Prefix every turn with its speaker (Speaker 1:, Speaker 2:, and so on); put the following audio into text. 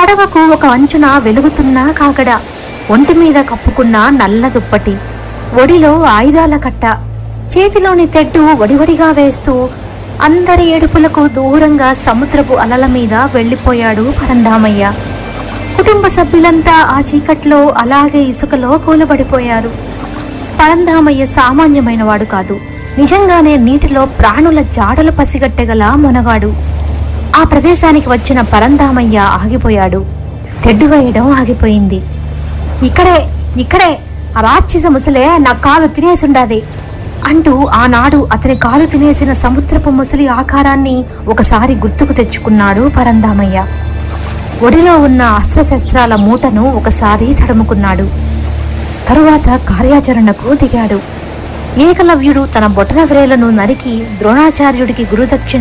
Speaker 1: పడవకు ఒక అంచున వెలుగుతున్న కాగడ ఒంటి మీద కప్పుకున్న నల్ల దుప్పటి ఒడిలో ఆయుధాల కట్ట చేతిలోని తెడ్డు వడివడిగా వేస్తూ అందరి ఏడుపులకు దూరంగా సముద్రపు అలల మీద వెళ్ళిపోయాడు పరంధామయ్య కుటుంబ సభ్యులంతా ఆ చీకట్లో అలాగే ఇసుకలో కూలబడిపోయారు పరంధామయ్య సామాన్యమైన వాడు కాదు నిజంగానే నీటిలో ప్రాణుల జాడలు పసిగట్టగల మొనగాడు ఆ ప్రదేశానికి వచ్చిన పరంధామయ్య ఆగిపోయాడు తెడ్డు వేయడం ఆగిపోయింది ఇక్కడే ఇక్కడే ఆ రాక్షస ముసలే నా కాలు తినేసుండాది అంటూ ఆనాడు అతని కాలు తినేసిన సముద్రపు ముసలి ఆకారాన్ని ఒకసారి గుర్తుకు తెచ్చుకున్నాడు పరంధామయ్య ఒడిలో ఉన్న అస్త్రశస్త్రాల మూటను ఒకసారి తడుముకున్నాడు తరువాత కార్యాచరణకు దిగాడు ఏకలవ్యుడు తన బొటన వ్రేలను నరికి ద్రోణాచార్యుడికి గురుదక్షిణ